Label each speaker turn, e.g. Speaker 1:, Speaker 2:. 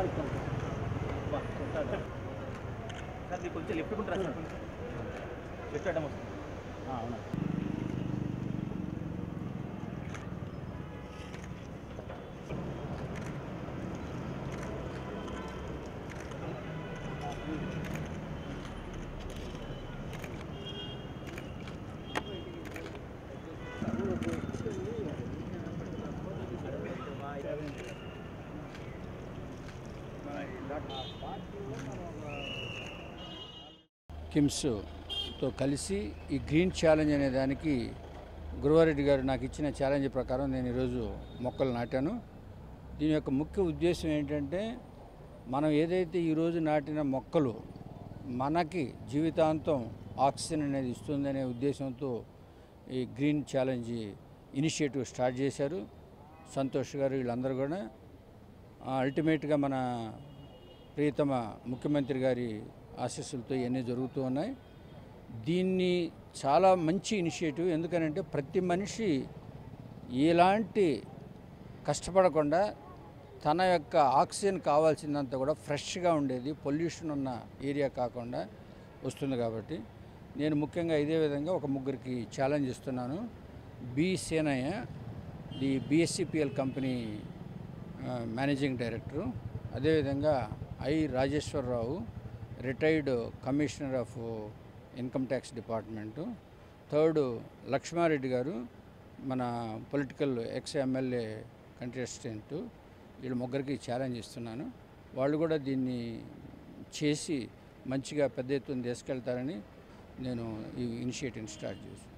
Speaker 1: sir మీకు కొంచెం left ఉంటారా సార్ కొంచెం లెఫ్ట్ అడ్డం వస్తుంది
Speaker 2: అవునా కిమ్స్తో కలిసి ఈ గ్రీన్ ఛాలెంజ్ అనే దానికి గురువారెడ్డి గారు నాకు ఇచ్చిన ఛాలెంజ్ ప్రకారం నేను ఈరోజు మొక్కలు నాటాను దీని యొక్క ముఖ్య ఉద్దేశం ఏంటంటే మనం ఏదైతే ఈరోజు నాటిన మొక్కలు మనకి జీవితాంతం ఆక్సిజన్ అనేది ఇస్తుందనే ఉద్దేశంతో ఈ గ్రీన్ ఛాలెంజ్ ఇనిషియేటివ్ స్టార్ట్ చేశారు సంతోష్ గారు వీళ్ళందరూ కూడా అల్టిమేట్గా మన ప్రియతమ ముఖ్యమంత్రి గారి ఆశీస్సులతో ఇవన్నీ జరుగుతూ ఉన్నాయి దీన్ని చాలా మంచి ఇనిషియేటివ్ ఎందుకనంటే ప్రతి మనిషి ఎలాంటి కష్టపడకుండా తన యొక్క ఆక్సిజన్ కావాల్సిందంతా కూడా ఫ్రెష్గా ఉండేది పొల్యూషన్ ఉన్న ఏరియా కాకుండా వస్తుంది కాబట్టి నేను ముఖ్యంగా ఇదే విధంగా ఒక ముగ్గురికి ఛాలెంజ్ ఇస్తున్నాను B Senaiah the BSCPL company ఆ, మేనేజింగ్ డైరెక్టరు అదేవిధంగా I Rajeshwararao retired commissioner of income tax department third Lakshmareddy గారు మన పొలిటికల్ ఎక్స్ ఎమ్మెల్యే కంటెస్టెంట్ వీళ్ళు ముగ్గురికి ఛాలెంజ్ ఇస్తున్నాను వాళ్ళు కూడా దీన్ని చేసి మంచిగా పెద్ద ఎత్తున తీసుకెళ్తారని నేను ఈ ఇనిషియేటివ్ని స్టార్ట్ చేశాను